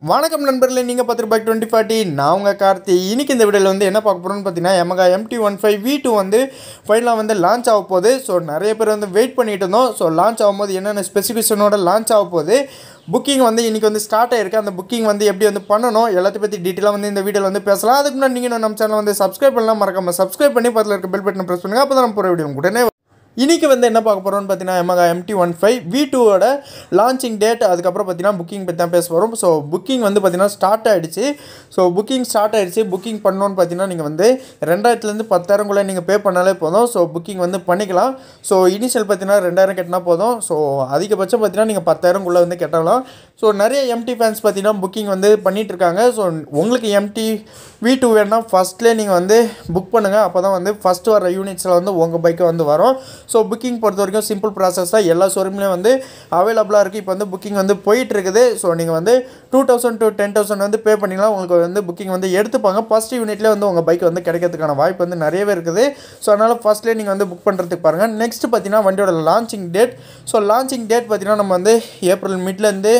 வணக்கம் நண்பர்களே நீங்கள் பார்த்துட்டு பைக் டுவெண்ட்டி ஃபார்ட்டி நான் உங்கள் கார்த்தி இன்னைக்கு இந்த வீடியோவில் வந்து என்ன பார்க்க போகிறோம்னு பார்த்தீங்கன்னா Yamaha MT one five V two வந்து ஃபைனலாக வந்து லான்ச் ஆக போகுது ஸோ நிறைய பேர் வந்து வெயிட் பண்ணிட்டு இருந்தோம் ஸோ லான்ச் ஆகும்போது என்னென்ன ஸ்பெசிஃபிகேஷனோட லான்ச் ஆக போகுது புக்கிங் வந்து இன்றைக்கி வந்து ஸ்டார்ட் ஆயிருக்கு அந்த புக்கிங் வந்து எப்படி வந்து பண்ணணும் எல்லாத்தையும் பற்றி டீட்டெயிலாக வந்து இந்த வீடியோவில் வந்து பேசலாம் அதுக்கு முன்னாடி நீங்கள் நம்ம சேனல் வந்து சப்ஸ்கிரைப் பண்ணலாம் மறக்காம சப்ஸ்கிரைப் பண்ணி பக்கத்தில் இருக்க பெல் பட்டன் ப்ரெஸ் பண்ணுங்கள் அப்போ தான் நம்ம போகிற வீடியோ உடனே இன்றைக்கி வந்து என்ன பார்க்க போகிறோம்னு பார்த்தீங்கன்னா Yamaha MT one five V டூவோட லான்ச்சிங் டேட் அதுக்கப்புறம் பார்த்தீங்கன்னா புக்கிங் பற்றி தான் பேச போகிறோம் ஸோ புக்கிங் வந்து பார்த்தீங்கன்னா ஸ்டார்ட் ஆகிடுச்சு ஸோ புக்கிங் ஸ்டார்ட் ஆகிடுச்சு புக்கிங் பண்ணோன்னு பார்த்தீங்கன்னா நீங்கள் வந்து ரெண்டாயிரத்துலேருந்து பத்தாயிரங்குள்ளே நீங்கள் பே பண்ணாலே போதும் ஸோ புக்கிங் வந்து பண்ணிக்கலாம் ஸோ இனிஷியல் பார்த்தீங்கன்னா ரெண்டாயிரம் கட்டினா போதும் ஸோ அதிகபட்சம் பார்த்தீங்கன்னா நீங்கள் பத்தாயிரங்குள்ளே வந்து கட்டலாம் ஸோ நிறைய எம்டி ஃபேன்ஸ் பார்த்தீங்கன்னா புக்கிங் வந்து பண்ணிகிட்டு இருக்காங்க ஸோ உங்களுக்கு எம்டி வி டூ வேணுன்னா ஃபஸ்ட்லேயே நீங்கள் வந்து புக் பண்ணுங்கள் அப்போ தான் வந்து ஃபஸ்ட்டு வர யூனிட்ஸில் வந்து உங்கள் பைக்கை வந்து வரும் ஸோ புக்கிங் பொறுத்த வரைக்கும் சிம்பிள் ப்ராசஸ் தான் எல்லா ஷோரூம்லேயும் வந்து அவைலபிளாக இருக்குது இப்போ வந்து புக்கிங் வந்து போயிட்டு இருக்குது ஸோ நீங்கள் வந்து two thousand to ten thousand வந்து பே பண்ணிக்கலாம் உங்களுக்கு வந்து புக்கிங் வந்து எடுத்துப்பாங்க ஃபஸ்ட் யூனிட்லேயே வந்து உங்கள் பைக் வந்து கிடைக்கிறதுக்கான வாய்ப்பு வந்து நிறையவே இருக்குது ஸோ அதனால் ஃபஸ்ட்லேயே நீங்கள் வந்து புக் பண்ணுறதுக்கு பாருங்கள் நெக்ஸ்ட் பார்த்தீங்கன்னா வண்டியோட launching date so launching date பார்த்தீங்கன்னா நம்ம வந்து ஏப்ரல் மிட்லேருந்து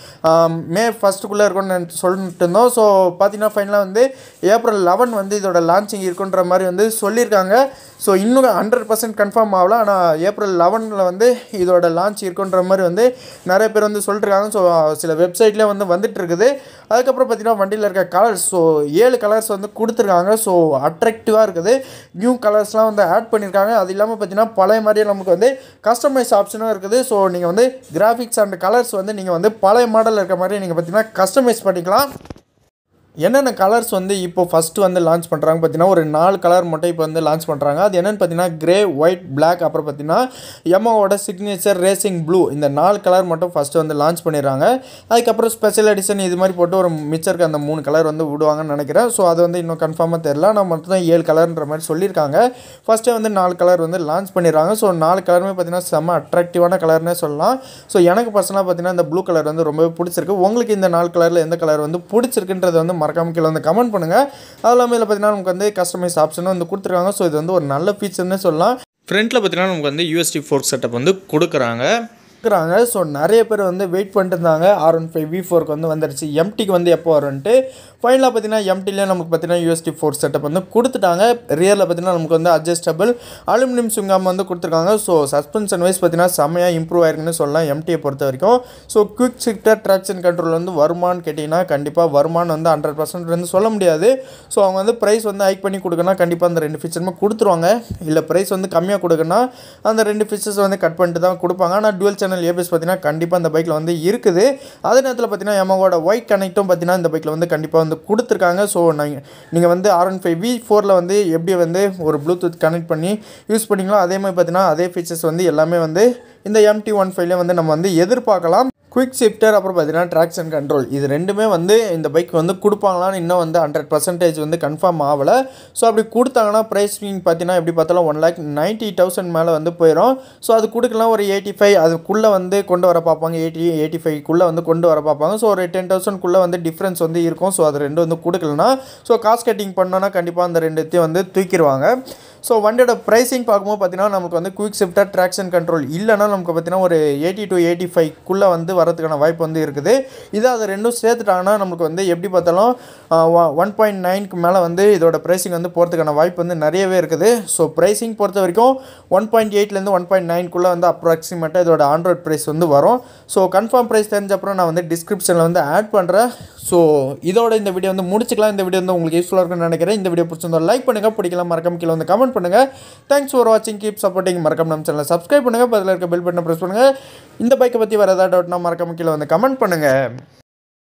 மே ஃபஸ்ட்டுக்குள்ளே இருக்கும்னு சொல்லிட்டு இருந்தோம் ஸோ பார்த்தீங்கன்னா ஃபைனலாக வந்து ஏப்ரல் லெவன் வந்து இதோட லான்ச்சிங் இருக்குன்ற மாதிரி வந்து சொல்லியிருக்காங்க ஸோ இன்னும் ஹண்ட்ரட் பர்சன்ட் கன்ஃபார்ம் ஆகல ஆனால் ஏப்ரல் லெவனில் வந்து இதோட லான்ச் இருக்குன்ற மாதிரி வந்து நிறைய பேர் வந்து சொல்லிட்டுருக்காங்க ஸோ சில வெப்சைட்லேயே வந்து வந்துட்டு இருக்குது அதுக்கப்புறம் பார்த்தீங்கன்னா வண்டியில் இருக்க கலர்ஸ் ஸோ ஏழு கலர்ஸ் வந்து கொடுத்துருக்காங்க ஸோ அட்ராக்டிவாக இருக்குது நியூ கலர்ஸ்லாம் வந்து ஆட் பண்ணியிருக்காங்க அது இல்லாமல் பார்த்தீங்கன்னா பழைய மாதிரியே நமக்கு வந்து கஸ்டமைஸ் ஆப்ஷனும் இருக்குது ஸோ நீங்கள் வந்து கிராஃபிக்ஸ் அண்ட் கலர்ஸ் வந்து நீங்கள் வந்து பழைய மாடலில் இருக்க மாதிரி நீங்கள் பார்த்தீங்கன்னா கஸ்டமைஸ் பண்ணிக்கலாம் என்னென்ன கலர்ஸ் வந்து இப்போ ஃபஸ்ட்டு வந்து லான்ச் பண்ணுறாங்க பார்த்தீங்கன்னா ஒரு நாலு கலர் மட்டும் இப்போ வந்து லான்ச் பண்ணுறாங்க அது என்னென்னு பார்த்தீங்கன்னா கிரே ஒயிட் பிளாக் அப்புறம் பார்த்தீங்கன்னா எம்ஓவோட சிக்னேச்சர் ரேசிங் ப்ளூ இந்த நாலு கலர் மட்டும் ஃபஸ்ட்டு வந்து லான்ச் பண்ணிடுறாங்க அதுக்கப்புறம் ஸ்பெஷல் எடிஷன் இது மாதிரி போட்டு ஒரு மிச்சருக்கு அந்த மூணு கலர் வந்து விடுவாங்கன்னு நினைக்கிறேன் ஸோ அது வந்து இன்னும் கன்ஃபார்மாக தெரில நான் மட்டும் ஏழு கலர்ன்ற மாதிரி சொல்லியிருக்காங்க ஃபஸ்ட்டே வந்து நாலு கலர் வந்து லான்ச் பண்ணிடுறாங்க ஸோ நாலு கலருமே பார்த்தீங்கன்னா செம்ம அட்ராக்டிவான கலர்னே சொல்லலாம் ஸோ எனக்கு பர்சனலாக பார்த்தீங்கன்னா இந்த ப்ளூ கலர் வந்து ரொம்பவே பிடிச்சிருக்கு உங்களுக்கு இந்த நாலு கலரில் எந்த கலர் வந்து பிடிச்சிருக்குன்றது வந்து மறக்காம கீழே வந்து கமெண்ட் பண்ணுங்கள் அது இல்லாமல் இதில் பார்த்தீங்கன்னா நமக்கு வந்து கஸ்டமைஸ் ஆப்ஷனும் வந்து கொடுத்துருக்காங்க ஸோ இது வந்து ஒரு நல்ல ஃபீச்சர்னே சொல்லலாம் ஃப்ரண்ட்டில் பார்த்தீங்கன்னா நமக்கு வந்து யூஎஸ்டி ஃபோர் செட்டப் வந்து கொடுக்குறாங்க இருக்கிறாங்க ஸோ நிறைய பேர் வந்து வெயிட் பண்ணிட்டு இருந்தாங்க ஆர் ஒன் ஃபைவ் வி ஃபோருக்கு வந்து வந்துருச்சு எம்டிக்கு வந்து எப்போ வரும்ன்ட்டு ஃபைனலாக பார்த்தீங்கன்னா எம்டிலே நமக்கு பார்த்தீங்கன்னா யூஎஸ்டி ஃபோர் செட்டப் வந்து கொடுத்துட்டாங்க ரியரில் பார்த்தீங்கன்னா நமக்கு வந்து அட்ஜஸ்டபிள் அலுமினியம் சுங்காம் வந்து கொடுத்துருக்காங்க ஸோ சஸ்பென்ஷன் வைஸ் பார்த்தீங்கன்னா செம்மையாக இம்ப்ரூவ் ஆயிருக்குன்னு சொல்லலாம் எம்டியை பொறுத்த வரைக்கும் so quick shifter traction control வந்து வருமானு கேட்டிங்கன்னா கண்டிப்பாக வருமானம் வந்து ஹண்ட்ரட் பர்சன்ட் வந்து சொல்ல முடியாது ஸோ அவங்க வந்து ப்ரைஸ் வந்து ஹைக் பண்ணி கொடுக்கணும் கண்டிப்பாக அந்த ரெண்டு ஃபீச்சருமே கொடுத்துருவாங்க இல்லை ப்ரைஸ் வந்து கம்மியாக கொடுக்கணும் அந்த ரெண்டு ஃபீச்சர்ஸ் வந்து கட் பண்ணிட்டு தான் கொடுப்பாங்க ஆனால் டுவல் சேனல் ஏபிஎஸ் பார்த்தீங்கன்னா கண்டிப்பாக அந்த பைக்கில் வந்து இருக்குது அதே நேரத்தில் பார்த்தீங்கன்னா எமகோட ஒயிட் கனெக்ட்டும் பார்த்தீங்கன்னா இந்த பைக்கில் வந்து கண்டிப்பாக வந்து கொடுத்துருக்காங்க ஸோ நீங்கள் நீங்கள் வந்து ஆர் ஒன் ஃபைவ் வி ஃபோரில் வந்து எப்படி வந்து ஒரு ப்ளூடூத் கனெக்ட் பண்ணி யூஸ் பண்ணிங்களோ அதே மாதிரி பார்த்தீங்கன்னா அதே ஃபீச்சர்ஸ் வந்து எல்லாமே வந்து இந்த எம்டி ஒன் ஃபைவ்ல வந்து நம்ம வந்து எதிர்பார்க்கலாம் குவிக் ஷிஃப்டர் அப்புறம் பார்த்தீங்கன்னா ட்ராக்ஷன் கண்ட்ரோல் இது ரெண்டுமே வந்து இந்த பைக் வந்து கொடுப்பாங்களான்னு இன்னும் வந்து ஹண்ட்ரட் பர்சன்டேஜ் வந்து கன்ஃபார்ம் ஆகலை ஸோ அப்படி கொடுத்தாங்கன்னா ப்ரைஸ் பார்த்தீங்கன்னா எப்படி பார்த்தாலும் ஒன் லேக் நைன்ட்டி தௌசண்ட் மேலே வந்து போயிடும் ஸோ அது கொடுக்கலாம் ஒரு எயிட்டி ஃபைவ் அதுக்குள்ளே வந்து கொண்டு வர பார்ப்பாங்க எயிட்டி எயிட்டி ஃபைவ்க்குள்ளே வந்து கொண்டு வர பார்ப்பாங்க ஸோ ஒரு டென் தௌசண்ட்குள்ளே வந்து டிஃப்ரென்ஸ் வந்து இருக்கும் ஸோ அது ரெண்டு வந்து கொடுக்கலனா ஸோ காஸ்ட் கட்டிங் பண்ணோன்னா கண்டிப்பாக அந்த ரெண்டுத்தையும் வந்து தூக்கிடுவாங்க ஸோ வண்டியோட ப்ரைஸிங் பார்க்கும்போது பார்த்தீங்கன்னா நமக்கு வந்து குவிக் ஷிஃப்டர் ட்ராக்ஷன் கண்ட்ரோல் இல்லைனா நமக்கு பார்த்தீங்கன்னா ஒரு எயிட்டி டு எயிட்டி ஃபைவ்க்குள்ளே வந்து வரதுக்கான வாய்ப்பு வந்து இருக்குது இதை அது ரெண்டும் சேர்த்துட்டாங்கன்னா நமக்கு வந்து எப்படி பார்த்தாலும் ஒன் பாயிண்ட் நைனுக்கு மேலே வந்து இதோட ப்ரைஸிங் வந்து போகிறதுக்கான வாய்ப்பு வந்து நிறையவே இருக்குது ஸோ ப்ரைஸிங் பொறுத்த வரைக்கும் ஒன் பாயிண்ட் எயிட்லேருந்து ஒன் பாயிண்ட் நைன்குள்ளே வந்து அப்ராக்சிமேட்டாக இதோட ஆண்ட்ராய்ட் ப்ரைஸ் வந்து வரும் ஸோ கன்ஃபார்ம் ப்ரைஸ் தெரிஞ்ச அப்புறம் நான் வந்து டிஸ்கிரிப்ஷனில் வந்து ஆட் பண்ணுறேன் ஸோ இதோட இந்த வீடியோ வந்து முடிச்சுக்கலாம் இந்த வீடியோ வந்து உங்களுக்கு யூஸ்ஃபுல்லாக இருக்கும்னு நினைக்கிறேன் இந்த வீடியோ பிடிச்சிருந்தா லைக் பண்ணுங்கள் பிடிக்கலாம் மறக்காம கீழே வந்து கமெண்ட் பண்ணுங்கள் தேங்க்ஸ் ஃபார் வாட்சிங் கீப் சப்போர்ட்டிங் மறக்காம நம்ம சேனலை சப்ஸ்கிரைப் பண்ணுங்கள் பதில் இருக்க பெல் பட்டனை ப்ரெஸ் பண்ணுங்கள் இந்த பைக்கை பற்றி வேறு ஏதாவது டவுட்னா மறக்காம கீழே வந்து கமெண்ட் பண்ணுங்கள்